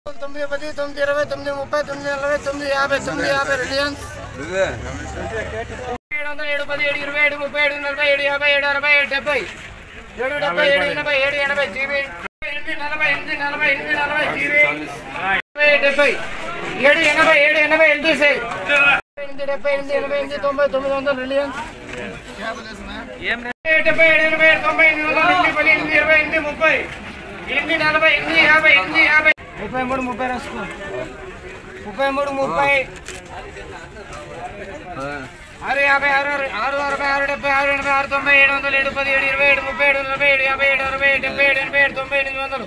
తొమ్మిది పది తొమ్మిది ఇరవై తొమ్మిది ముప్పై తొమ్మిది నలభై తొమ్మిది యాభై తొమ్మిది యాభై రిలయన్స్ ఏడు వందల ఏడు పది ఏడు ఇరవై ఏడు ముప్పై ఏడు నలభై ఏడు యాభై ఏడు అరవై ఏడు డెబ్బై ఏడు డెబ్బై ఏడు ఎనభై ఏడు ఎనభై జీబీ ఎనిమిది నలభై ఎనిమిది నలభై ఎనిమిది నలభై జీబీ డెబ్బై డెబ్బై ఏడు ఎనభై ఏడు ఎనభై ఎనిమిది సై ఎనిమిది డెబ్బై ఎనిమిది ఎనభై ఎనిమిది తొంభై తొమ్మిది వందలు రిలయన్స్ డెబ్బై ఏడు ఎనభై ఏడు తొంభై ఎనిమిది వందల ఎనిమిది పది ఎనిమిది ఇరవై ఎనిమిది ముప్పై ఎనిమిది నలభై ఎనిమిది యాభై ఎనిమిది యాభై ముప్పై మూడు ముప్పై రాసుకో ముప్పై మూడు ముప్పై ఆరు యాభై ఆరు ఆరు ఆరు అరవై ఆరు డెబ్బై ఆరు ఎనభై ఆరు తొంభై ఏడు వందలు ఏడు పది ఏడు ఇరవై ఏడు ముప్పై ఏడు నలభై ఏడు యాభై ఏడు అరవై ఏడు డెబ్బై ఏడు ఎనభై ఏడు తొంభై ఎనిమిది వందలు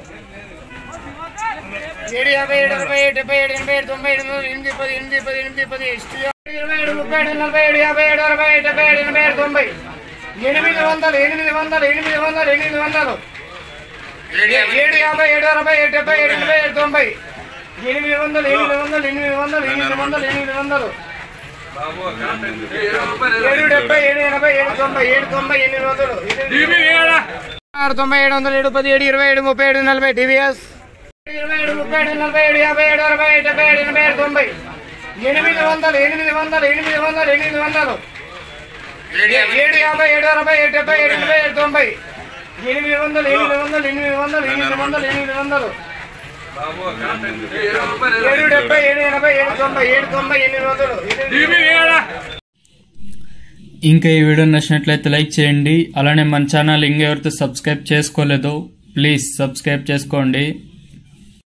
ఏడు యాభై ఏడు అరవై ఏడు డెబ్బై ఏడు ఎనభై ఏడు తొంభై ఎనిమిది వందలు ఎనిమిది పది ఎనిమిది పది ఎనిమిది పది ఎస్టీ ఇరవై ఏడు ముప్పై ఏడు నలభై ఏడు యాభై ఏడు అరవై ఏడు డెబ్బై ఏడు ఎనభై ఏడు తొంభై ఎనిమిది వందలు ఎనిమిది వందలు ఎనిమిది వందలు ఎనిమిది వందలు ఏడు యాభై ఏడు అరవై ఏడు డెబ్బై ఏడు ఎనభై ఏడు తొంభై ఎనిమిది వందలు ఎనిమిది వందలు ఎనిమిది వందలు ఎనిమిది వందలు ఎనిమిది వందలు ఏడు డెబ్బై ఏడు ఎనభై ఏడు తొంభై ఏడు తొంభై ఎనిమిది వందలు ఆరు తొంభై ఏడు వందలు ఏడు పది ఏడు ఇరవై ఏడు ముప్పై ఏడు నలభై టీవీఎస్ ఇరవై ఏడు ముప్పై ఏడు నలభై ఏడు యాభై ఏడు అరవై ఏడు డెబ్బై ఏడు ఎనభై ఏడు తొంభై ఎనిమిది వందలు ఎనిమిది వందలు ఎనిమిది వందలు ఎనిమిది వందలు ఏడు యాభై ఏడు అరవై ఏడు డెబ్బై ఏడు ఎనభై ఏడు తొంభై ఎనిమిది వందలు ఎనిమిది వందలు ఎనిమిది వందలు ఎనిమిది వందలు ఎనిమిది వందలు ఏడు డెబ్బై ఏడు ఎనభై ఏడు తొంభై ఏడు తొంభై ఎనిమిది వందలు ఇంకా ఈ వీడియో నచ్చినట్లయితే లైక్ చేయండి అలానే మన ఛానల్ ఇంకెవరితో సబ్స్క్రైబ్ చేసుకోలేదో ప్లీజ్ సబ్స్క్రైబ్ చేసుకోండి